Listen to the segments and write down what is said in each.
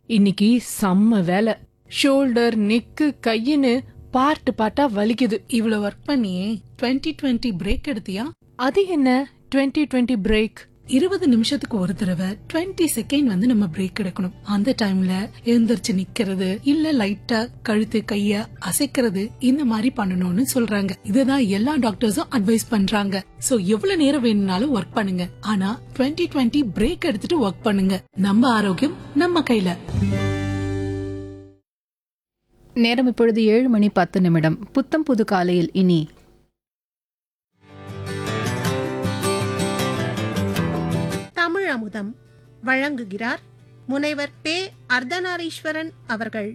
இன்னைக்கு செம்ம வேலை ஷோல்டர் நெக்கு கையின்னு பார்ட் பார்ட்டா வலிக்குது இவ்வளவு ஒர்க் பண்ணியே 2020 டுவெண்ட்டி பிரேக் எடுத்தியா அது என்ன 2020 டுவெண்ட்டி பிரேக் இருபது நிமிஷத்துக்கு ஒரு தடவை 20 செகண்ட் வந்து நம்ம பிரேக் எடுக்கணும் அந்த டைம்ல எழுந்திருச்சு நிக்கிறது இல்ல லைட்டா கழுத்து கைய அசைக்கிறது இந்த மாதிரி பண்ணணும்னு சொல்றாங்க இதுதான் எல்லா டாக்டர்ஸும் அட்வைஸ் பண்றாங்க சோ எவ்வளவு நேரம் வேணும்னாலும் ஒர்க் பண்ணுங்க ஆனா 2020 டுவெண்ட்டி பிரேக் எடுத்துட்டு ஒர்க் பண்ணுங்க நம்ம ஆரோக்கியம் நம்ம கையில நேரம் இப்பொழுது ஏழு மணி பத்து நிமிடம் புத்தம் புது காலையில் இனி தமிழ் அமுதம் வழங்குகிறார் முனைவர் பே அர்த்தநாரீஸ்வரன் அவர்கள்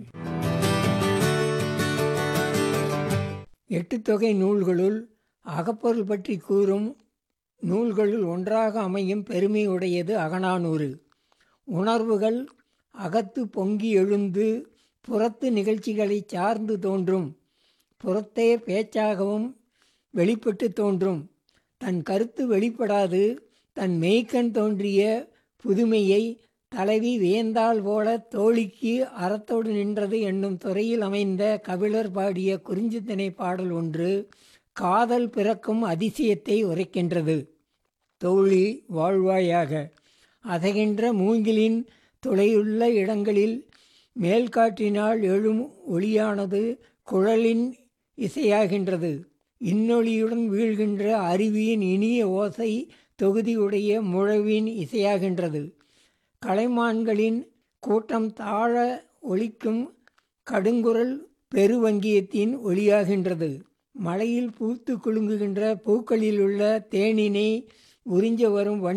எட்டு தொகை நூல்களுள் அகப்பொருள் பற்றி கூறும் நூல்களுள் ஒன்றாக அமையும் பெருமை உடையது அகநானூறு உணர்வுகள் அகத்து பொங்கி எழுந்து புறத்து நிகழ்ச்சிகளை சார்ந்து தோன்றும் புறத்தே பேச்சாகவும் வெளிப்பட்டு தோன்றும் தன் கருத்து வெளிப்படாது தன் மெய்க்கண் தோன்றிய புதுமையை தலைவி வியந்தாள் போல தோழிக்கு அறத்தோடு நின்றது என்னும் துறையில் அமைந்த கபிலர் பாடிய குறிஞ்சித்திணை பாடல் ஒன்று காதல் பிறக்கும் அதிசயத்தை உரைக்கின்றது தோழி வாழ்வாயாக அசைகின்ற மூங்கிலின் துளையுள்ள இடங்களில் மேல்காற்றினால் எழும் ஒளியானது குழலின் இசையாகின்றது இன்னொளியுடன் வீழ்கின்ற அருவியின் இனிய ஓசை தொகுதியுடைய முழவின் இசையாகின்றது கலைமான்களின் கூட்டம் தாழ ஒலிக்கும் கடுங்குரல் பெருவங்கியத்தின் ஒளியாகின்றது மலையில் பூத்து குலுங்குகின்ற பூக்களில் உள்ள தேனினை உறிஞ்ச வரும் வண்டு